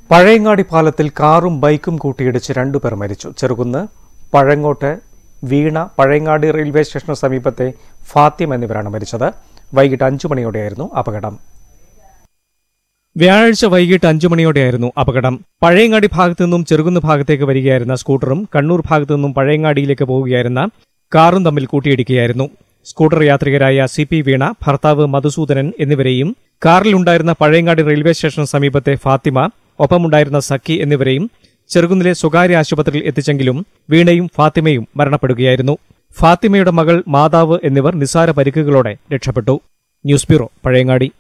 പഴയങ്ങാടി പാലത്തിൽ കാറും ബൈക്കും കൂട്ടിയിടിച്ച് രണ്ടുപേർ മരിച്ചു ചെറുകുന്ന് പഴങ്ങോട്ട് വീണ പഴയങ്ങാടി റെയിൽവേ സ്റ്റേഷന് സമീപത്തെ ഫാത്തിം എന്നിവരാണ് മരിച്ചത് വൈകിട്ട് അഞ്ചു മണിയോടെയായിരുന്നു അപകടം വ്യാഴാഴ്ച വൈകിട്ട് അഞ്ചു മണിയോടെയായിരുന്നു അപകടം പഴയങ്ങാടി ഭാഗത്തു നിന്നും ചെറുകുന്ന് ഭാഗത്തേക്ക് വരികയായിരുന്ന സ്കൂട്ടറും കണ്ണൂർ ഭാഗത്തു നിന്നും പഴയങ്ങാടിയിലേക്ക് പോവുകയായിരുന്ന കാറും തമ്മിൽ കൂട്ടിയിടിക്കുകയായിരുന്നു സ്കൂട്ടർ യാത്രികരായ സി പി വീണ ഭർത്താവ് മധുസൂദനൻ എന്നിവരെയും കാറിലുണ്ടായിരുന്ന പഴയങ്ങാടി റെയിൽവേ സ്റ്റേഷന് സമീപത്തെ ഫാത്തിമ ഒപ്പമുണ്ടായിരുന്ന സഖി എന്നിവരെയും ചെറുകുന്നിലെ സ്വകാര്യ ആശുപത്രിയിൽ എത്തിച്ചെങ്കിലും വീണയും ഫാത്തിമയും മരണപ്പെടുകയായിരുന്നു ഫാത്തിമയുടെ മകൾ മാതാവ് എന്നിവർ നിസാര പരിക്കുകളോടെ രക്ഷപ്പെട്ടു ന്യൂസ് ബ്യൂറോ പഴയങ്ങാടി